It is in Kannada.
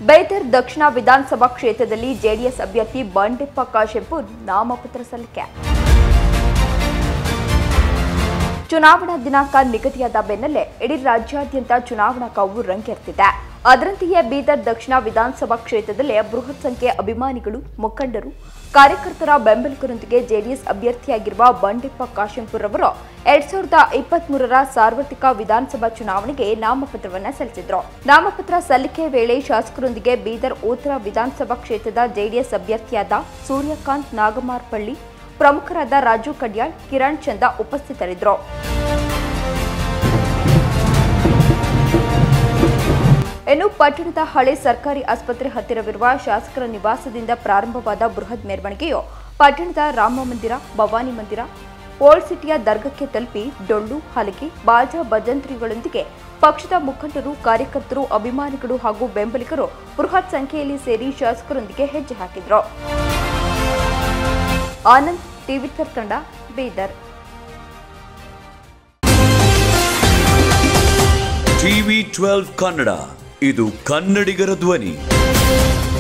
ಬೈದರ್ ದಕ್ಷಿಣ ವಿಧಾನಸಭಾ ಕ್ಷೇತ್ರದಲ್ಲಿ ಜೆಡಿಎಸ್ ಅಭ್ಯರ್ಥಿ ಬಂಡೆಪ್ಪ ಕಾಶೆಂಪುರ್ ನಾಮಪತ್ರ ಸಲ್ಲಿಕೆ ಚುನಾವಣಾ ದಿನಾಂಕ ನಿಗದಿಯಾದ ಬೆನ್ನಲ್ಲೇ ಇಡೀ ರಾಜ್ಯಾದ್ಯಂತ ಚುನಾವಣಾ ಕಾವು ರಂಗೇರ್ತಿದೆ ಅದರಂತೆಯೇ ಬೀದರ್ ದಕ್ಷಿಣ ವಿಧಾನಸಭಾ ಕ್ಷೇತ್ರದಲ್ಲಿ ಬೃಹತ್ ಸಂಖ್ಯೆಯ ಅಭಿಮಾನಿಗಳು ಮುಖಂಡರು ಕಾರ್ಯಕರ್ತರ ಬೆಂಬಲಿಗರೊಂದಿಗೆ ಜೆಡಿಎಸ್ ಅಭ್ಯರ್ಥಿಯಾಗಿರುವ ಬಂಡೆಪ್ಪ ಕಾಶೆಂಪುರ್ ಅವರು ಎರಡ್ ಸಾವಿರದ ಇಪ್ಪತ್ತ್ ಮೂರರ ಸಾರ್ವತ್ರಿಕ ವಿಧಾನಸಭಾ ಚುನಾವಣೆಗೆ ನಾಮಪತ್ರವನ್ನ ಸಲ್ಲಿಸಿದ್ರು ನಾಮಪತ್ರ ಸಲ್ಲಿಕೆ ವೇಳೆ ಶಾಸಕರೊಂದಿಗೆ ಬೀದರ್ ಉತ್ತರ ವಿಧಾನಸಭಾ ಕ್ಷೇತ್ರದ ಜೆಡಿಎಸ್ ಅಭ್ಯರ್ಥಿಯಾದ ಸೂರ್ಯಕಾಂತ್ ನಾಗಮಾರ್ಪಳ್ಳಿ ಪ್ರಮುಖರಾದ ರಾಜು ಕಡ್ಯಾಳ್ ಕಿರಣ್ ಚಂದ ಉಪಸ್ಥಿತರಿದ್ದರು ಇನ್ನು ಪಟ್ಟಣದ ಹಳೆ ಸರ್ಕಾರಿ ಆಸ್ಪತ್ರೆ ಹತ್ತಿರವಿರುವ ಶಾಸಕರ ನಿವಾಸದಿಂದ ಪ್ರಾರಂಭವಾದ ಬೃಹತ್ ಮೆರವಣಿಗೆಯು ಪಟ್ಟಣದ ರಾಮ ಮಂದಿರ ಭವಾನಿ ಮಂದಿರ ಓಲ್ಡ್ ಸಿಟಿಯ ದರ್ಗಕ್ಕೆ ತಲುಪಿ ಡೊಳ್ಳು ಹಲಗೆ ಬಾಜಾ ಭಜಂತ್ರಿಗಳೊಂದಿಗೆ ಪಕ್ಷದ ಮುಖಂಡರು ಕಾರ್ಯಕರ್ತರು ಅಭಿಮಾನಿಗಳು ಹಾಗೂ ಬೆಂಬಲಿಗರು ಬೃಹತ್ ಸಂಖ್ಯೆಯಲ್ಲಿ ಸೇರಿ ಶಾಸಕರೊಂದಿಗೆ ಹೆಜ್ಜೆ ಹಾಕಿದರು ಆನಂದ್ ಟಿವಿ ತಂಡ ಬೀದರ್ ಟಿವಿ ಟ್ವೆಲ್ವ್ ಕನ್ನಡ ಇದು ಕನ್ನಡಿಗರ ಧ್ವನಿ